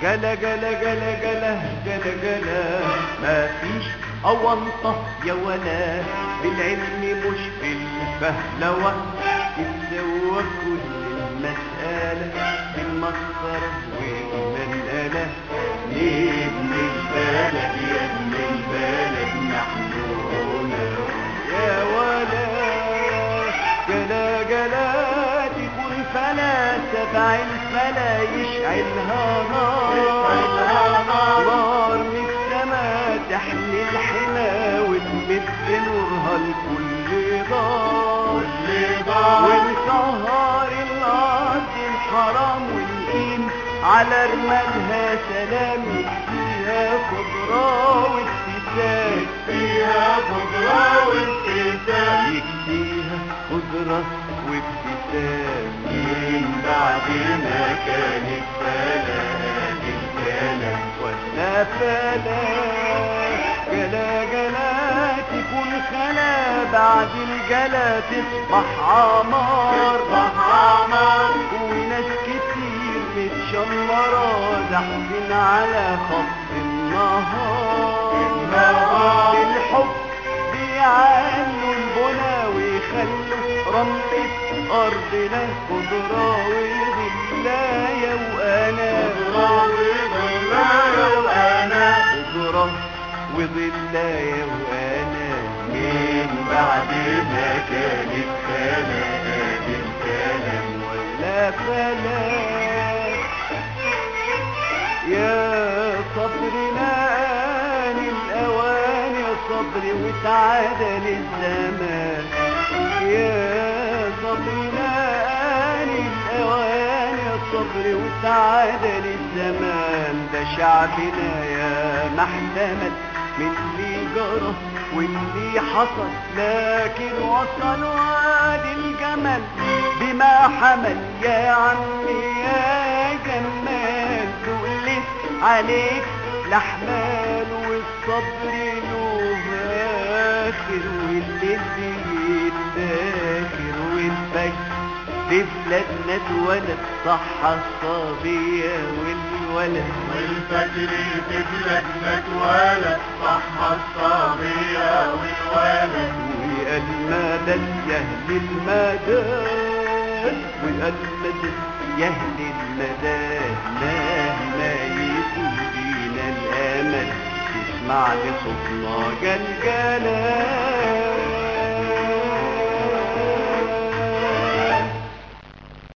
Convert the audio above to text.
جلا جلا جلا جلا جلا جلا ما فيش أونطة يا ولا بالعلم مش بالفهلوة تتسوى كل المسألة بالمسطرة والمنقلة ليه ابن البلد يا ابن البلد نحن هنا يا ولا جلا جلا تكون فلا تبع الفلا يشعلها نار نار من السما تحمي الحما وتمد نورها لكل دار ونسهر الارض الحرام ونقيم على رمالها سلام فيها خضرة وابتسام فيها خضرة وابتسام يكفيها خضرة وابتسام من بعد ما كانت فلاة الكلام ولا فلا جلا جلا تكون خلا بعد الجلا تصبح عمار تصبح عمار. وناس كتير متشمرة زحفين على خط النهار النهار. الحب بيعلوا البنا ويخلوا رملة أرضنا خضرة وظلايا وأنا خضرة وظلايا وأنا خضرة وظلايا وأنا من بعد ما كانت فلاة الكلام ولا فلا يا صبرنا آن الأوان يا صبري وتعادل الزمان يا صبرنا آن الأوان يا صبري وتعادل الزمان ده شعبنا يا محتمل من اللي جرى واللي حصل لكن وصل وادي الجمل بما حمل يا عمي يا جمال تقلت عليك لحمال والصبر له آخر واللي يتذاكر والفجر في بلادنا اتولد صح الصبية والولد والفجر في بلادنا اتولد صح الصبية والولد وقال مدد يهل المدد وقال مدد يهل المدد مهما يكون فينا الامل تسمع لصوتنا جلجلة